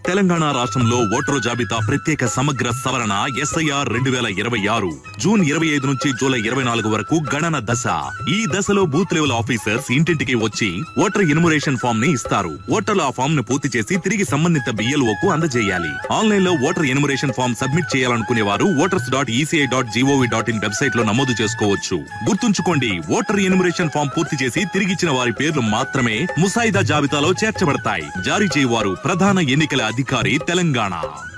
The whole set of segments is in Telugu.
తెలంగాణ రాష్ట్రంలో ఓటరు జాబితా ప్రత్యేక సమగ్ర సవరణ ఎస్ఐఆర్ రెండు వేల ఇరవై ఆరు జూన్ ఇరవై ఐదు నుంచి జూలై ఇరవై నాలుగు వరకు గణన దశ ఈ దశలో బూత్ లెవెల్ ఆఫీసర్స్ ఇంటింటికి వచ్చి ఓటర్ ఇనుమరేషన్ ఫామ్ ని ఇస్తారు ఓటర్లు ఆ ఫామ్ ను పూర్తి చేసి తిరిగి సంబంధిత బిఎల్ఓ కు అందజేయాలి ఆన్లైన్ లో ఓటర్ ఎనుమరేషన్ ఫామ్ సబ్మిట్ చేయాలనుకునే వారు voters dot ECI dot gov dot in website లో నమోదు చేసుకోవచ్చు గుర్తుంచుకోండి ఓటర్ ఎనుమరేషన్ ఫామ్ పూర్తి చేసి తిరిగిచ్చిన వారి పేర్లు మాత్రమే ముసాయిదా జాబితాలో చేర్చబడతాయి జారీ చేయవారు ప్రధాన ఎన్నికల అధికారి తెలంగాణ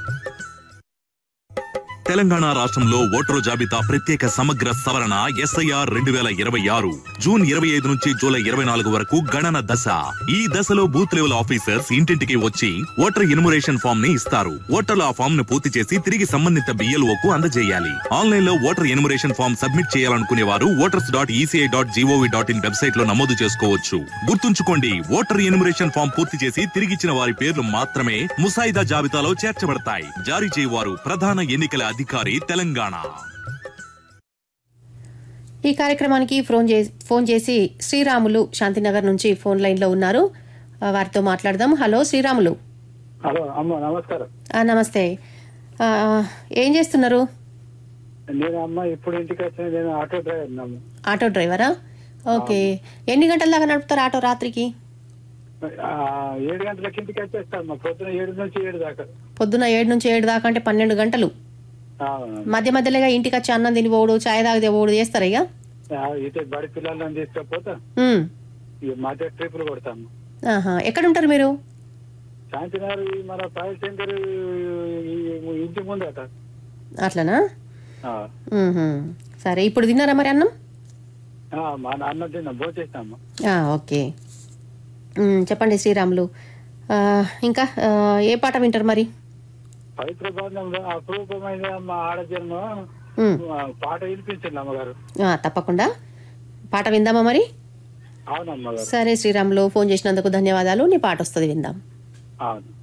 తెలంగాణ రాష్ట్రంలో ఓటరు జాబితా ప్రత్యేక సమగ్ర సవరణ ఎస్ఐఆర్ రెండు వేల ఇరవై ఆరు జూన్ ఇరవై ఐదు నుంచి జూలై ఇరవై నాలుగు వరకు గణన దశ ఈ దశలో బూత్ లెవెల్ ఆఫీసర్స్ ఇంటింటికి వచ్చి ఓటర్ ఇనుమరేషన్ ఫామ్ ని ఇస్తారు ఓటర్లు ఆ ఫామ్ ను పూర్తి చేసి తిరిగి సంబంధిత బిఎల్ఓ కు అందజేయాలి ఆన్లైన్ లో ఓటర్ ఎనుమరేషన్ ఫామ్ సబ్మిట్ చేయాలనుకునే వారు voters dot ECI dot gov dot in website లో నమోదు చేసుకోవచ్చు గుర్తుంచుకోండి ఓటర్ ఎనుమరేషన్ ఫామ్ పూర్తి చేసి తిరిగిచ్చిన వారి పేర్లు మాత్రమే ముసాయిదా జాబితాలో చేర్చబడతాయి జారీ చేయవారు ప్రధాన ఎన్నికల అధికారి తెలంగాణ ఈ కార్యక్రమానికి ఫోన్ చే- ఫోన్ చేసి శ్రీరాములు శాంతినగర్ నుంచి ఫోన్ లైన్లో ఉన్నారు ఆ, వారితో మాట్లాడదాం హలో శ్రీరాములు హలో అమ్మ నమస్కారం ఆ, నమస్తే ఆ, ఏం చేస్తున్నారు నేను అమ్మ ఇప్పుడు ఇంటికి వచ్చిన నేను ఆటో డ్రైవర్ అమ్మ ఆటో డ్రైవరా ఓకే ఎన్ని గంటల దాకా నడుపుతారు ఆటో రాత్రికి ఆ, ఏడు గంటలకి ఇంటికి వచ్చేస్తాను అమ్మ పొద్దున ఏడు నుంచి ఏడు దాకా పొద్దున ఏడు నుంచి ఏడు దాకా అంటే పన్నెండు గంటలు అవునమ్మా. మధ్య మధ్యలోగా ఇంటికి వచ్చి అన్నం తిని పోడు చాయ్ తాగితే పోడు చేస్తారా ఇక ఆ, ఇటు బడి పిల్లలను తీసుకపోతా ఉమ్. ఈ మధ్య ట్రిపులు కొడతాము ఆహా. ఎక్కడ ఉంటారు మీరు శాంతినగర్ ఈ మన ఫైర్ సెంటర్ ఈ ఇంటి ముందట అట్లనా ఆ, ఉహుం. సరే ఇప్పుడు తిన్నారా మరి అన్నం ఆ, మా నాన్న తిన్న భోజేస్తాము ఆ, ఓకే ఉమ్, చెప్పండి శ్రీరాములు ఆ, ఇంకా ఆ, ఏ పాట వింటారు మరి పవిత్ర బంధంలో అపురూపమైన మా ఆడజన్మ ఉమ్, ఆ, పాట వినిపించండి అమ్మగారు ఆ, తప్పకుండా పాట విందామా మరి అవునమ్మగారు సరే శ్రీరాములు ఫోన్ చేసినందుకు ధన్యవాదాలు నీ పాట వస్తుంది విందాం అవును